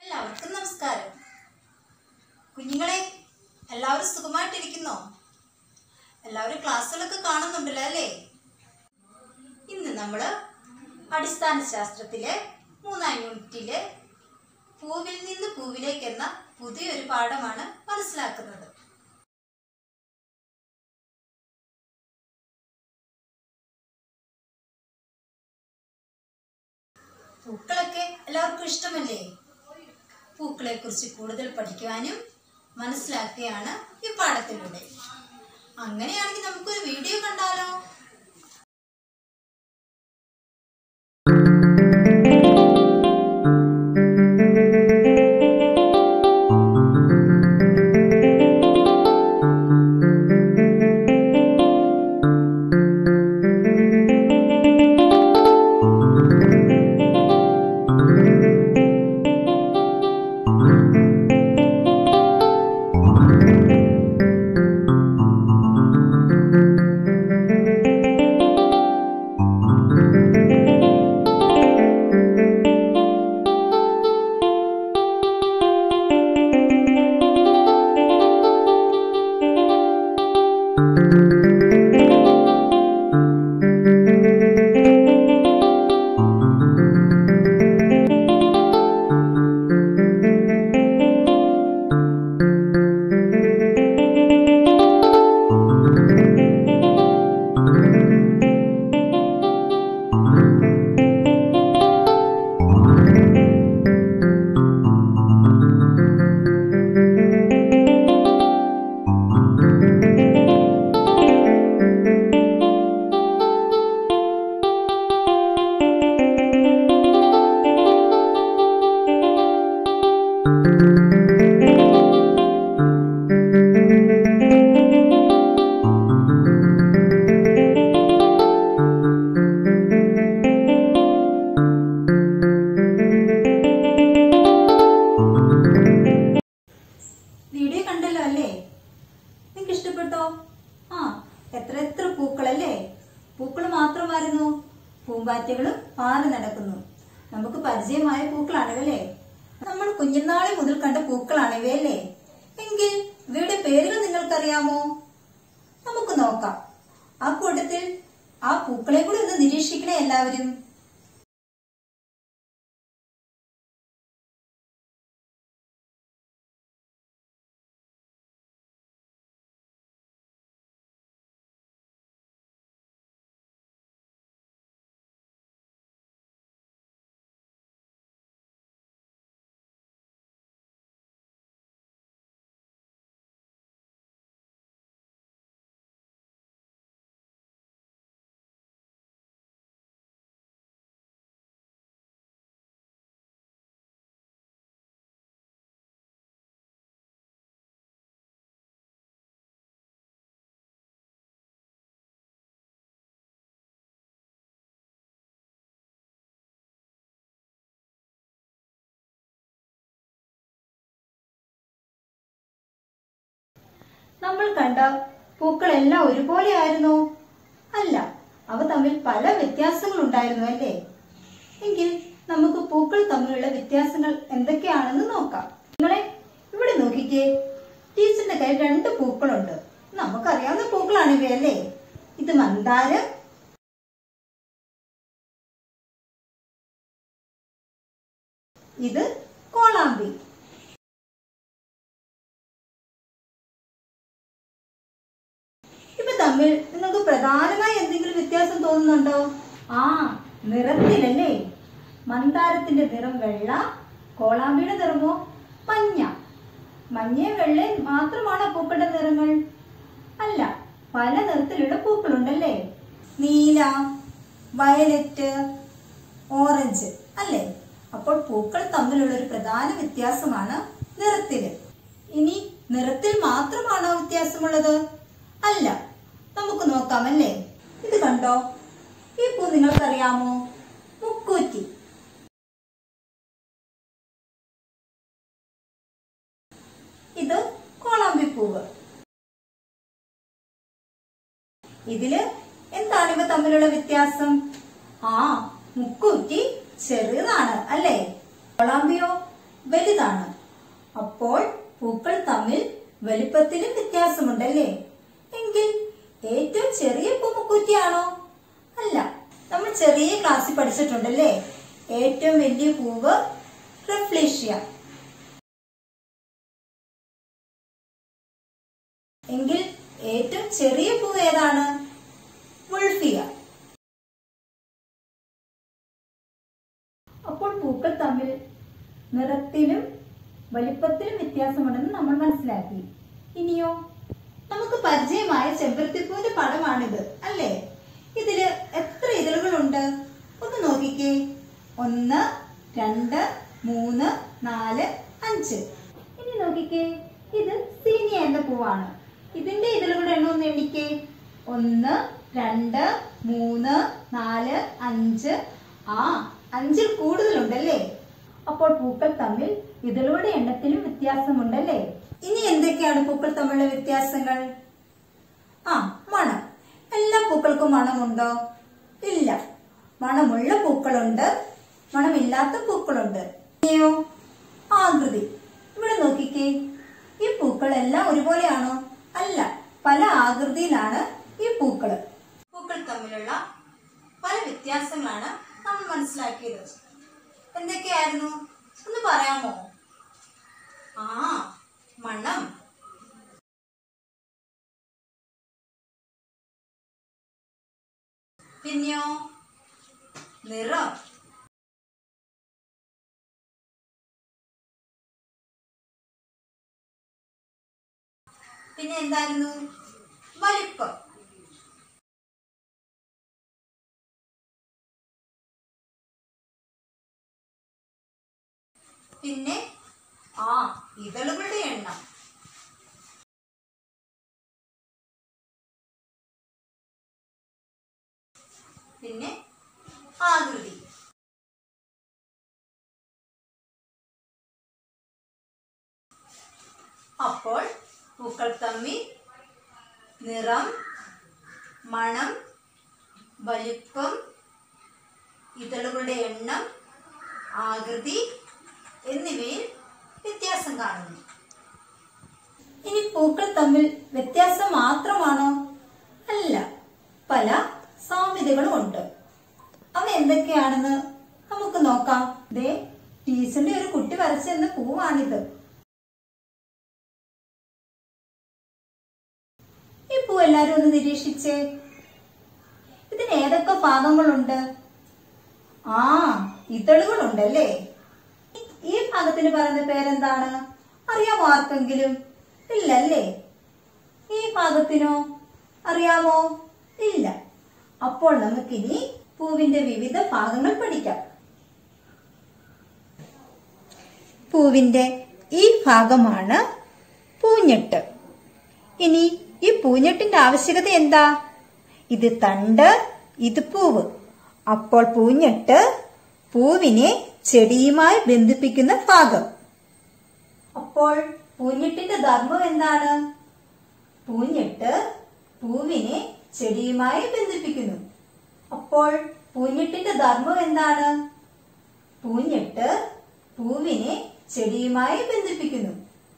എല്ലാവർക്കും നമസ്കാരം കുഞ്ഞുങ്ങളെ എല്ലാവരും സുഖമായിട്ടിരിക്കുന്നോ എല്ലാവരും ക്ലാസ്സുകളൊക്കെ കാണുന്നുണ്ടല്ലോ അല്ലേ ഇന്ന് നമ്മൾ അടിസ്ഥാന ശാസ്ത്രത്തിലെ മൂന്നാം യൂണിറ്റിലെ പൂവിൽ നിന്ന് പൂവിലേക്ക് എന്ന പുതിയൊരു പാഠമാണ് മനസ്സിലാക്കുന്നത് പൂക്കളൊക്കെ എല്ലാവർക്കും ഇഷ്ടമല്ലേ പൂക്കളെ കുറിച്ച് കൂടുതൽ പഠിക്കുവാനും മനസ്സിലാക്കുകയാണ് ഈ പാഠത്തിലൂടെ അങ്ങനെയാണെങ്കിൽ നമുക്കൊരു വീഡിയോ കണ്ടാലോ വീഡിയോ കണ്ടല്ലോ അല്ലേ നിങ്ങൾക്ക് ഇഷ്ടപ്പെട്ടോ ആ എത്ര എത്ര പൂക്കളല്ലേ പൂക്കൾ മാത്രമായിരുന്നു പൂമ്പാറ്റകളും പാറി നടക്കുന്നു നമുക്ക് പരിചയമായ പൂക്കളാണിവല്ലേ നമ്മൾ കുഞ്ഞുനാളെ മുതൽ കണ്ട പൂക്കളാണിവയല്ലേ എങ്കിൽ ഇവയുടെ പേരുകൾ നിങ്ങൾക്കറിയാമോ നമുക്ക് നോക്കാം ആ കൂട്ടത്തിൽ ആ പൂക്കളെ കൂടി ഒന്ന് നിരീക്ഷിക്കണേ എല്ലാവരും നമ്മൾ കണ്ട പൂക്കളെല്ലാം ഒരുപോലെ ആയിരുന്നോ അല്ല അവ തമ്മിൽ പല വ്യത്യാസങ്ങൾ ഉണ്ടായിരുന്നു അല്ലേ എങ്കിൽ നമുക്ക് പൂക്കൾ തമ്മിലുള്ള വ്യത്യാസങ്ങൾ എന്തൊക്കെയാണെന്ന് നോക്കാം നിങ്ങളെ ഇവിടെ നോക്കിക്കേ ടീച്ചറിന്റെ കയ്യിൽ രണ്ട് പൂക്കളുണ്ട് നമുക്കറിയാവുന്ന പൂക്കളാണ് ഇവയല്ലേ ഇത് മന്ദാരം ഇത് കോളാമ്പി ഇവ തമ്മിൽ നിങ്ങൾക്ക് പ്രധാനമായി എന്തെങ്കിലും വ്യത്യാസം തോന്നുന്നുണ്ടോ ആ നിറത്തിലല്ലേ മന്ദാരത്തിന്റെ നിറം വെള്ള കോളാമ്പിയുടെ നിറമോ മഞ്ഞ മഞ്ഞയും വെള്ളയും മാത്രമാണ് പൂക്കളുടെ നിറങ്ങൾ അല്ല പല നിറത്തിലുള്ള പൂക്കളുണ്ടല്ലേ നീല വയലറ്റ് ഓറഞ്ച് അല്ലേ അപ്പോൾ പൂക്കൾ തമ്മിലുള്ള ഒരു പ്രധാന വ്യത്യാസമാണ് നിറത്തില് ഇനി നിറത്തിൽ മാത്രമാണോ വ്യത്യാസമുള്ളത് അല്ല നമുക്ക് നോക്കാമല്ലേ ഇത് കണ്ടോ ഈ പൂ നിങ്ങൾക്കറിയാമോ മുക്കൂറ്റി ഇത് കോളാമ്പിപ്പൂവ് ഇതില് എന്താണ് ഇവ തമ്മിലുള്ള വ്യത്യാസം ആ മുക്കൂറ്റി ചെറുതാണ് അല്ലേ കോളാമ്പിയോ വലുതാണ് അപ്പോൾ പൂക്കൾ തമ്മിൽ വലിപ്പത്തിലും വ്യത്യാസമുണ്ടല്ലേ എങ്കിൽ ഏറ്റവും ചെറിയ പൂമുക്കൂറ്റിയാണോ അല്ല നമ്മൾ ചെറിയ ക്ലാസ്സിൽ പഠിച്ചിട്ടുണ്ടല്ലേ ഏറ്റവും വലിയ പൂവ് റെഫ്ലേഷ്യ എങ്കിൽ ഏറ്റവും ചെറിയ പൂവ് ഏതാണ് വുൾഫിയ അപ്പോൾ പൂക്കൾ തമ്മിൽ നിറത്തിലും വലിപ്പത്തിലും വ്യത്യാസമുണ്ടെന്ന് നമ്മൾ മനസ്സിലാക്കി ഇനിയോ നമുക്ക് പരിചയമായ ചെമ്പരത്തിപ്പൂവിന്റെ പടമാണിത് അല്ലേ ഇതില് എത്ര ഇതളുകളുണ്ട് ഒന്ന് നോക്കിക്കേ ഒന്ന് രണ്ട് മൂന്ന് നാല് അഞ്ച് ഇനി നോക്കിക്കേ ഇത് സീനിയ എന്ന പൂവാണ് ഇതിന്റെ ഇതളുകളുടെ എണ്ണം ഒന്ന് എണ്ണിക്കേ ഒന്ന് രണ്ട് മൂന്ന് നാല് അഞ്ച് ആ അഞ്ചിൽ കൂടുതലുണ്ടല്ലേ അപ്പോൾ പൂക്കൾ തമ്മിൽ ഇതളുകളുടെ എണ്ണത്തിലും വ്യത്യാസമുണ്ടല്ലേ ഇനി എന്തൊക്കെയാണ് പൂക്കൾ തമ്മിലുള്ള വ്യത്യാസങ്ങൾ ആ മണം എല്ലാ പൂക്കൾക്കും മണമുണ്ടോ ഇല്ല മണമുള്ള പൂക്കളുണ്ട് മണമില്ലാത്ത പൂക്കളുണ്ട് ഇനിയോ ആകൃതി ഇവിടെ നോക്കിക്കേ ഈ പൂക്കളെല്ലാം ഒരുപോലെയാണോ അല്ല പല ആകൃതിയിലാണ് ഈ പൂക്കള് പൂക്കൾ തമ്മിലുള്ള പല വ്യത്യാസങ്ങളാണ് നമ്മൾ മനസ്സിലാക്കിയത് എന്തൊക്കെയായിരുന്നു ഒന്ന് പറയാമോ ആ മണം പിന്നെയോ നിറം പിന്നെ എന്തായിരുന്നു വലിപ്പം പിന്നെ ആ ഇതളുകളുടെ എണ്ണം പിന്നെ ആകൃതി അപ്പോൾ പൂക്കൾ തമ്മിൽ നിറം മണം വലിപ്പം ഇതളുകളുടെ എണ്ണം ആകൃതി എന്നിവയിൽ വ്യത്യാസം കാണുന്നു ഇനി പൂക്കൾ തമ്മിൽ വ്യത്യാസം മാത്രമാണോ അല്ല പല സാമ്യതകളും ഉണ്ട് അവ എന്തൊക്കെയാണെന്ന് നമുക്ക് നോക്കാം ദേ ടീച്ചറിന്റെ ഒരു കുട്ടി വരച്ചെന്ന പൂവാണിത് ഈ പൂ എല്ലാരും ഒന്ന് നിരീക്ഷിച്ചേ ഇതിന് ഏതൊക്കെ ഭാഗങ്ങളുണ്ട് ആ ഇതളുകളുണ്ടല്ലേ ഈ ഭാഗത്തിന് പറയുന്ന പേരെന്താണ് അറിയാമോ ആർക്കെങ്കിലും ഇല്ലല്ലേ ഈ ഭാഗത്തിനോ അറിയാമോ ഇല്ല അപ്പോൾ നമുക്കിനി പൂവിന്റെ വിവിധ ഭാഗങ്ങൾ പഠിക്കാം പൂവിന്റെ ഈ ഭാഗമാണ് പൂഞ്ഞെട്ട് ഇനി ഈ പൂഞ്ഞെട്ടിന്റെ ആവശ്യകത എന്താ ഇത് തണ്ട് ഇത് പൂവ് അപ്പോൾ പൂഞ്ഞെട്ട് പൂവിനെ ചെടിയുമായി ബന്ധിപ്പിക്കുന്ന ഭാഗം അപ്പോൾ പൂഞ്ഞെട്ടിന്റെ ധർമ്മം എന്താണ് പൂഞ്ഞെട്ട് പൂവിനെ ചെടിയുമായി ബന്ധിപ്പിക്കുന്നു അപ്പോൾ പൂഞ്ഞെട്ടിന്റെ ധർമ്മം എന്താണ് പൂഞ്ഞെട്ട് പൂവിനെ ചെടിയുമായി ബന്ധിപ്പിക്കുന്നു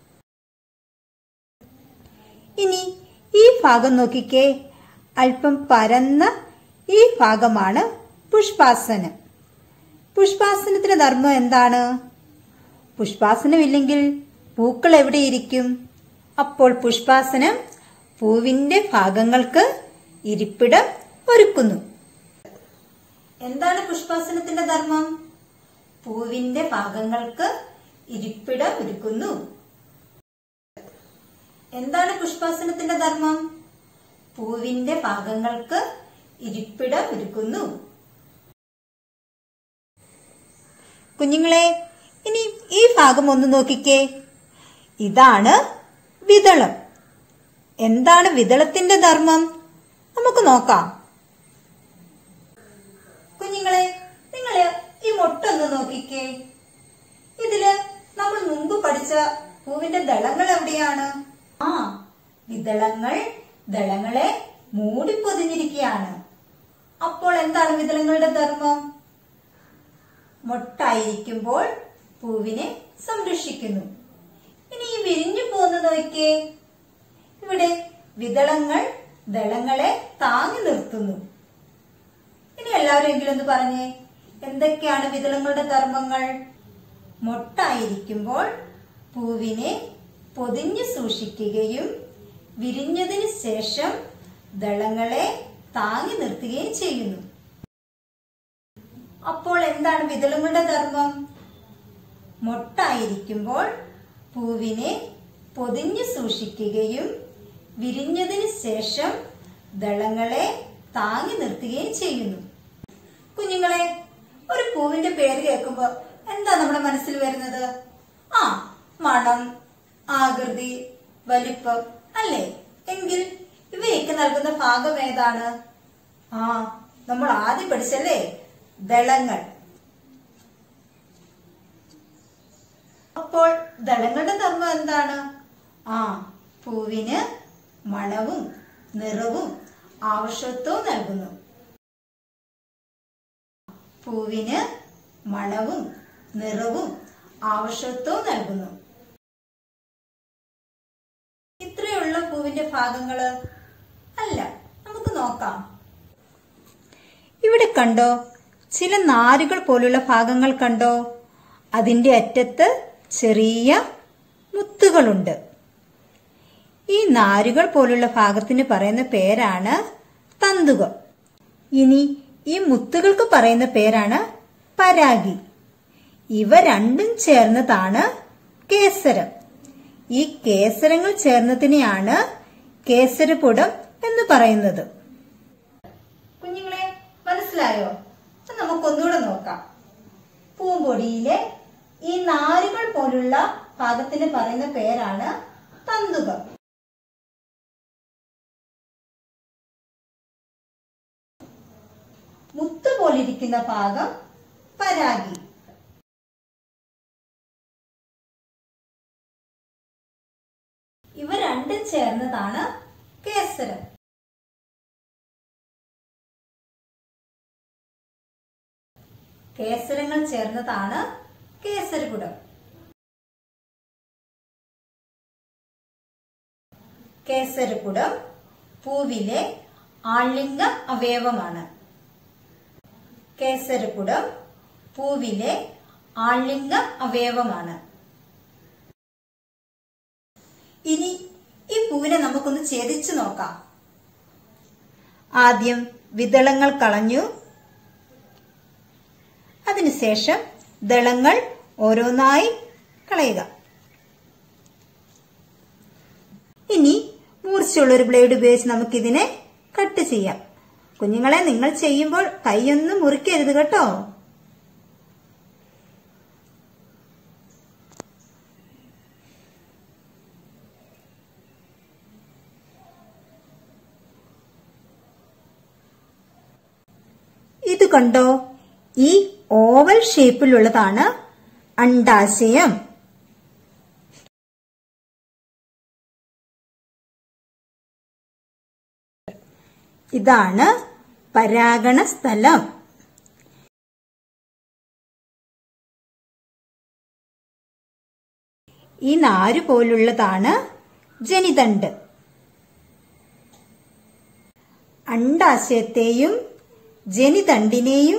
ഇനി ഈ ഭാഗം നോക്കിക്കേ അല്പം പരന്ന ഈ ഭാഗമാണ് പുഷ്പാസനം പുഷ്പാസനത്തിന്റെ ധർമ്മം എന്താണ് പുഷ്പാസനമില്ലെങ്കിൽ പൂക്കൾ എവിടെയിരിക്കും അപ്പോൾ പുഷ്പാസനം പൂവിന്റെ ഭാഗങ്ങൾക്ക് ഇരിപ്പിടം ഒരുക്കുന്നു എന്താണ് പുഷ്പാസനത്തിന്റെ ധർമ്മം പൂവിന്റെ ഭാഗങ്ങൾക്ക് ഇരിപ്പിടം ഒരുക്കുന്നു എന്താണ് പുഷ്പാസനത്തിന്റെ ധർമ്മം പൂവിന്റെ ഭാഗങ്ങൾക്ക് ഇരിപ്പിടം ഒരുക്കുന്നു കുഞ്ഞുങ്ങളെ ഇനി ഈ ഭാഗം ഒന്ന് നോക്കിക്കേ ഇതാണ് വിതളം എന്താണ് വിതളത്തിന്റെ ധർമ്മം നമുക്ക് നോക്കാം കുഞ്ഞുങ്ങളെ നിങ്ങള് ഈ മൊട്ടൊന്ന് നോക്കിക്കേ ഇതില് നമ്മൾ മുമ്പ് പഠിച്ച പൂവിന്റെ ദളങ്ങൾ എവിടെയാണ് ആ വിതളങ്ങൾ ദളങ്ങളെ മൂടിപ്പൊതിഞ്ഞിരിക്കുകയാണ് അപ്പോൾ എന്താണ് വിതളങ്ങളുടെ ധർമ്മം മൊട്ടായിരിക്കുമ്പോൾ പൂവിനെ സംരക്ഷിക്കുന്നു ഇനി ഈ വിരിഞ്ഞു പോകുന്നത് നോക്കിയേ ഇവിടെ വിതളങ്ങൾ ദളങ്ങളെ താങ്ങി നിർത്തുന്നു ഇനി എല്ലാവരും എങ്കിലും ഒന്ന് പറഞ്ഞേ എന്തൊക്കെയാണ് വിതളങ്ങളുടെ ധർമ്മങ്ങൾ മൊട്ടായിരിക്കുമ്പോൾ പൂവിനെ പൊതിഞ്ഞു സൂക്ഷിക്കുകയും വിരിഞ്ഞതിന് ശേഷം ദളങ്ങളെ താങ്ങി നിർത്തുകയും ചെയ്യുന്നു അപ്പോൾ എന്താണ് വിതളങ്ങളുടെ ധർമ്മം മൊട്ടായിരിക്കുമ്പോൾ പൂവിനെ പൊതിഞ്ഞു സൂക്ഷിക്കുകയും വിരിഞ്ഞതിന് ശേഷം ദളങ്ങളെ താങ്ങി നിർത്തുകയും ചെയ്യുന്നു കുഞ്ഞുങ്ങളെ ഒരു പൂവിന്റെ പേര് കേൾക്കുമ്പോൾ എന്താ നമ്മുടെ മനസ്സിൽ വരുന്നത് ആ മണം ആകൃതി വലിപ്പം അല്ലേ എങ്കിൽ ഇവയൊക്കെ നൽകുന്ന ഭാഗം ഏതാണ് ആ നമ്മൾ ആദ്യം പഠിച്ചല്ലേ ദളങ്ങൾ അപ്പോൾ ദളങ്ങളുടെ ധർമ്മം എന്താണ് ആ പൂവിന് മണവും നിറവും ആവശ്യത്വവും നൽകുന്നു പൂവിന് മണവും നിറവും ആവശ്യത്വവും നൽകുന്നു ഇത്രയുള്ള പൂവിന്റെ ഭാഗങ്ങള് അല്ല നമുക്ക് നോക്കാം ഇവിടെ കണ്ടോ ചില നാരുകൾ പോലുള്ള ഭാഗങ്ങൾ കണ്ടോ അതിന്റെ അറ്റത്ത് ചെറിയ മുത്തുകളുണ്ട് ഈ നാരുകൾ പോലുള്ള ഭാഗത്തിന് പറയുന്ന പേരാണ് തന്തുകം ഇനി ഈ മുത്തുകൾക്ക് പറയുന്ന പേരാണ് പരാഗി ഇവ രണ്ടും ചേർന്നതാണ് കേസരം ഈ കേസരങ്ങൾ ചേർന്നതിനെയാണ് കേസരപുടം എന്ന് പറയുന്നത് കുഞ്ഞുങ്ങളെ മനസ്സിലായോ അപ്പൊ നമുക്കൊന്നുകൂടെ നോക്കാം പൂമ്പൊടിയിലെ ഈ നാരുകൾ പോലുള്ള ഭാഗത്തിന് പറയുന്ന പേരാണ് തന്തുകം മുത്ത് പോലിരിക്കുന്ന ഭാഗം പരാഗി ഇവ രണ്ടും ചേർന്നതാണ് കേസരം കേസരങ്ങൾ ചേർന്നതാണ് കേസരകുടം കേസരകുടം പൂവിലെ ആളിംഗ അവയവമാണ് കേസരകുടം പൂവിലെ ആളിംഗ അവയവമാണ് ഇനി ഈ പൂവിനെ നമുക്കൊന്ന് ഛേദിച്ചു നോക്കാം ആദ്യം വിതളങ്ങൾ കളഞ്ഞു അതിനുശേഷം ദളങ്ങൾ ഓരോന്നായി കളയുക ഇനി മൂർച്ചയുള്ള ഒരു ബ്ലേഡ് ഉപയോഗിച്ച് നമുക്കിതിനെ കട്ട് ചെയ്യാം കുഞ്ഞുങ്ങളെ നിങ്ങൾ ചെയ്യുമ്പോൾ കൈയൊന്നും മുറിക്കരുത് കേട്ടോ ഇത് കണ്ടോ ഈ ഓവൽ ഷേപ്പിലുള്ളതാണ് അണ്ടാശയം ഇതാണ് പരാഗണ സ്ഥലം ഈ നാരു പോലുള്ളതാണ് ജനിതണ്ട് അണ്ടാശയത്തെയും ജനിതണ്ടിനെയും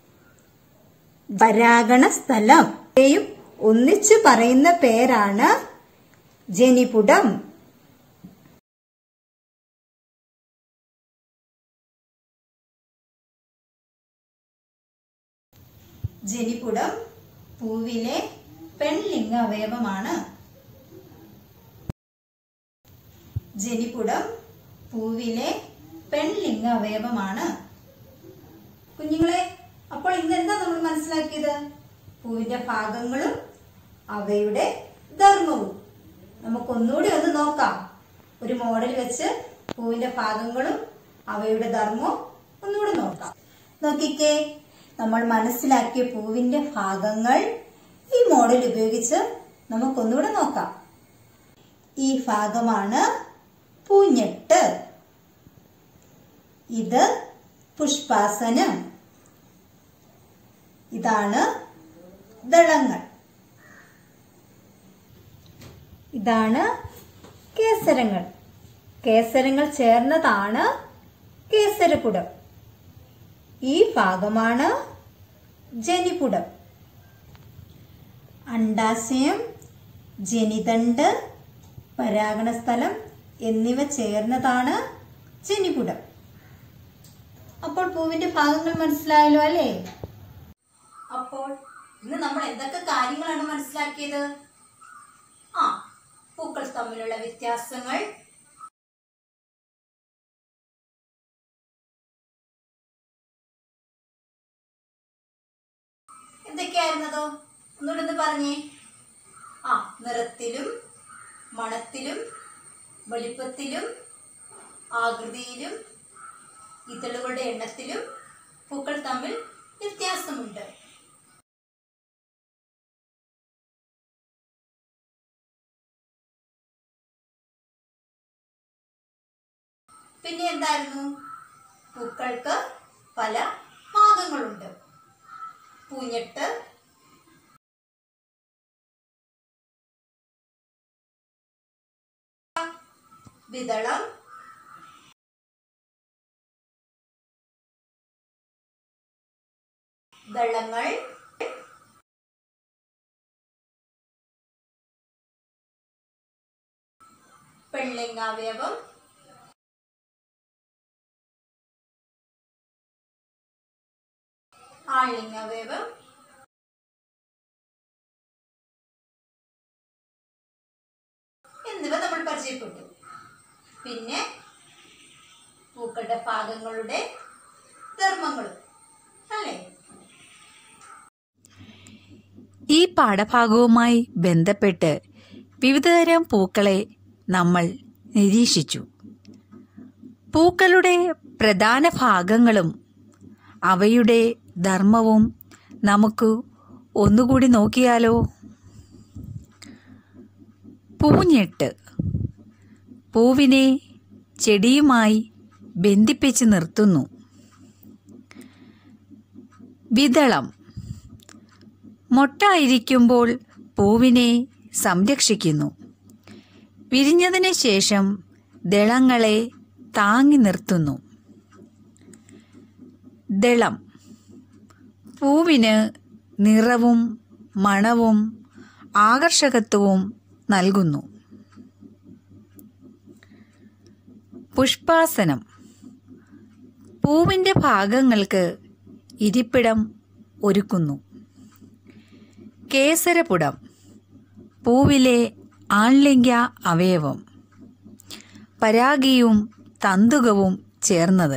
പരാഗണ സ്ഥലത്തെയും ഒന്നിച്ചു പറയുന്ന പേരാണ് ജനിപുടം ജനിപുടം പൂവിലെ പെൺലിംഗ അവയവമാണ് ജനിപുടം പൂവിലെ പെൺലിംഗ അവയവമാണ് കുഞ്ഞുങ്ങളെ അപ്പോൾ ഇന്ന് എന്താ നമ്മൾ മനസ്സിലാക്കിയത് പൂവിന്റെ ഭാഗങ്ങളും അവയുടെ ധർമ്മവും നമുക്കൊന്നുകൂടി ഒന്ന് നോക്കാം ഒരു മോഡൽ വെച്ച് പൂവിന്റെ ഭാഗങ്ങളും അവയുടെ ധർമ്മവും ഒന്നുകൂടി നോക്കാം നോക്കിക്കേ നമ്മൾ മനസ്സിലാക്കിയ പൂവിന്റെ ഭാഗങ്ങൾ ഈ മോഡൽ ഉപയോഗിച്ച് നമുക്കൊന്നുകൂടെ നോക്കാം ഈ ഭാഗമാണ് പൂഞ്ഞെട്ട് ഇത് പുഷ്പാസനം ഇതാണ് ദളങ്ങൾ ഇതാണ് കേസരങ്ങൾ കേസരങ്ങൾ ചേർന്നതാണ് കേസരപുടം ഈ ഭാഗമാണ് ജനിപുടം അണ്ടാശയം ജനിതണ്ട് പരാഗണസ്ഥലം എന്നിവ ചേർന്നതാണ് ജനിപുടം അപ്പോൾ പൂവിന്റെ ഭാഗങ്ങൾ മനസ്സിലായല്ലോ അല്ലേ അപ്പോൾ ഇന്ന് നമ്മൾ എന്തൊക്കെ കാര്യങ്ങളാണ് മനസ്സിലാക്കിയത് ആ പൂക്കൾ തമ്മിലുള്ള വ്യത്യാസങ്ങൾ എന്തൊക്കെയായിരുന്നതോ ഒന്നുകൂടെ ഒന്ന് പറഞ്ഞേ ആ നിറത്തിലും മണത്തിലും വലിപ്പത്തിലും ആകൃതിയിലും ഇതളുകളുടെ എണ്ണത്തിലും പൂക്കൾ തമ്മിൽ വ്യത്യാസമുണ്ട് പിന്നെ എന്തായിരുന്നു പൂക്കൾക്ക് പല ഭാഗങ്ങളുണ്ട് പൂഞ്ഞെട്ട് വിതളം ദളങ്ങൾ പെണ്ണിങ്ങാവയവം ആളിങ്ങാവയവം എന്നിവ നമ്മൾ പരിചയപ്പെട്ടു പിന്നെ പൂക്കളുടെ ഭാഗങ്ങളുടെ ധർമ്മങ്ങളും അല്ലേ ഈ പാഠഭാഗവുമായി ബന്ധപ്പെട്ട് വിവിധതരം പൂക്കളെ നമ്മൾ നിരീക്ഷിച്ചു പൂക്കളുടെ പ്രധാന ഭാഗങ്ങളും അവയുടെ ധർമ്മവും നമുക്ക് ഒന്നുകൂടി നോക്കിയാലോ പൂഞ്ഞെട്ട് പൂവിനെ ചെടിയുമായി ബന്ധിപ്പിച്ച് നിർത്തുന്നു വിതളം മൊട്ടായിരിക്കുമ്പോൾ പൂവിനെ സംരക്ഷിക്കുന്നു വിരിഞ്ഞതിന് ശേഷം ദളങ്ങളെ താങ്ങി നിർത്തുന്നു ദളം പൂവിന് നിറവും മണവും ആകർഷകത്വവും നൽകുന്നു പുഷ്പാസനം പൂവിൻ്റെ ഭാഗങ്ങൾക്ക് ഇരിപ്പിടം ഒരുക്കുന്നു കേസരപുടം പൂവിലെ ആൺലിംഗ അവയവം പരാഗിയും തന്തുകവും ചേർന്നത്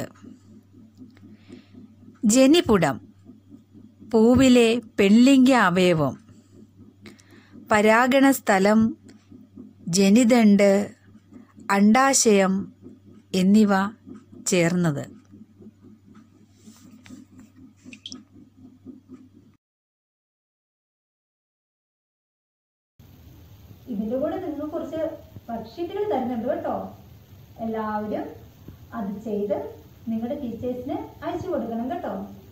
ജനിപുടം പൂവിലെ പെൺലിംഗ അവയവം പരാഗണ സ്ഥലം ജനിതണ്ട് അണ്ടാശയം എന്നിവ ചേർന്നത് ഇതിന്റെ കൂടെ നിങ്ങൾ കുറച്ച് വർക്ക്ഷീറ്റുകൾ തരുന്നുണ്ട് കേട്ടോ എല്ലാവരും അത് ചെയ്ത് നിങ്ങളുടെ ടീച്ചേഴ്സിന് അയച്ചു കൊടുക്കണം കേട്ടോ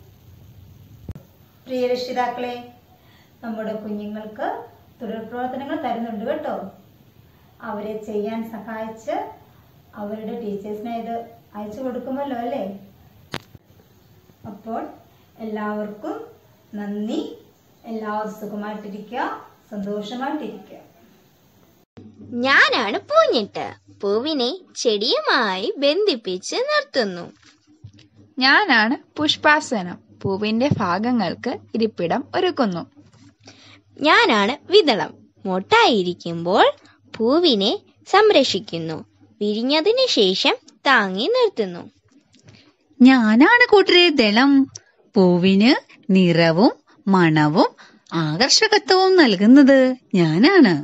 പ്രിയ രക്ഷിതാക്കളെ നമ്മുടെ കുഞ്ഞുങ്ങൾക്ക് തുടർ പ്രവർത്തനങ്ങൾ തരുന്നുണ്ട് കേട്ടോ അവരെ ചെയ്യാൻ സഹായിച്ച് അവരുടെ ടീച്ചേഴ്സിനെ ഇത് അയച്ചു കൊടുക്കുമല്ലോ അല്ലേ അപ്പോൾ എല്ലാവർക്കും നന്ദി എല്ലാവരും സുഖമായിട്ടിരിക്കുക സന്തോഷമായിട്ടിരിക്കുക ഞാനാണ് പൂഞ്ഞിട്ട് പൂവിനെ ചെടിയുമായി ബന്ധിപ്പിച്ച് നിർത്തുന്നു ഞാനാണ് പുഷ്പാസനം പൂവിന്റെ ഭാഗങ്ങൾക്ക് ഇരിപ്പിടം ഒരുക്കുന്നു ഞാനാണ് വിതളം മൊട്ടായിരിക്കുമ്പോൾ പൂവിനെ സംരക്ഷിക്കുന്നു വിരിഞ്ഞതിന് ശേഷം താങ്ങി നിർത്തുന്നു ഞാനാണ് കൂട്ടരെ ദളം പൂവിന് നിറവും മണവും ആകർഷകത്വവും നൽകുന്നത് ഞാനാണ്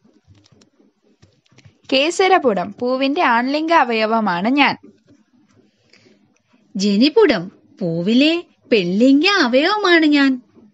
കേസരപുടം പൂവിന്റെ ആൺലിംഗ അവയവമാണ് ഞാൻ ജനിപുടം പൂവിലെ പെൺലിംഗ അവയവമാണ് ഞാൻ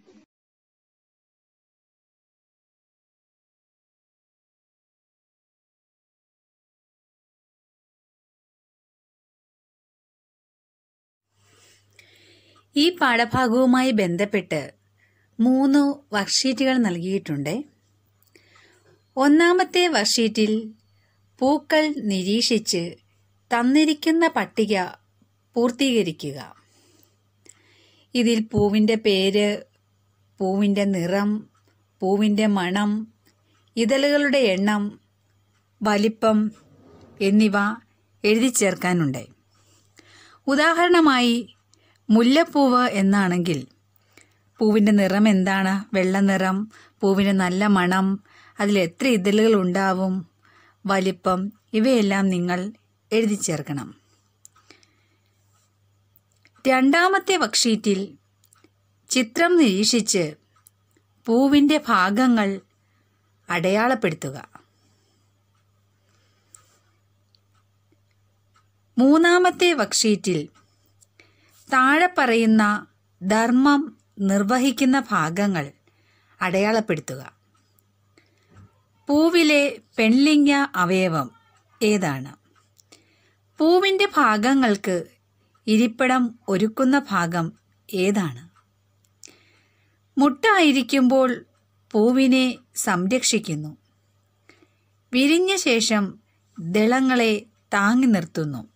ഈ പാഠഭാഗവുമായി ബന്ധപ്പെട്ട് മൂന്ന് വർക്ക്ഷീറ്റുകൾ നൽകിയിട്ടുണ്ട് ഒന്നാമത്തെ വർഷീറ്റിൽ പൂക്കൾ നിരീക്ഷിച്ച് തന്നിരിക്കുന്ന പട്ടിക പൂർത്തീകരിക്കുക ഇതിൽ പൂവിൻ്റെ പേര് പൂവിൻ്റെ നിറം പൂവിൻ്റെ മണം ഇതളുകളുടെ എണ്ണം വലിപ്പം എന്നിവ എഴുതി ചേർക്കാനുണ്ട് ഉദാഹരണമായി മുല്ലപ്പൂവ് എന്നാണെങ്കിൽ പൂവിൻ്റെ നിറം എന്താണ് വെള്ള നിറം പൂവിന് നല്ല മണം അതിൽ എത്ര ഇതളുകൾ ഉണ്ടാവും വലിപ്പം ഇവയെല്ലാം നിങ്ങൾ എഴുതി ചേർക്കണം രണ്ടാമത്തെ വർക്ക്ഷീറ്റിൽ ചിത്രം നിരീക്ഷിച്ച് പൂവിൻ്റെ ഭാഗങ്ങൾ അടയാളപ്പെടുത്തുക മൂന്നാമത്തെ വർക്ക്ഷീറ്റിൽ താഴെ പറയുന്ന ധർമ്മം നിർവഹിക്കുന്ന ഭാഗങ്ങൾ അടയാളപ്പെടുത്തുക പൂവിലെ പെൺലിംഗ അവയവം ഏതാണ് പൂവിൻ്റെ ഭാഗങ്ങൾക്ക് ഇരിപ്പിടം ഒരുക്കുന്ന ഭാഗം ഏതാണ് മുട്ടായിരിക്കുമ്പോൾ പൂവിനെ സംരക്ഷിക്കുന്നു വിരിഞ്ഞ ശേഷം ദളങ്ങളെ താങ്ങി നിർത്തുന്നു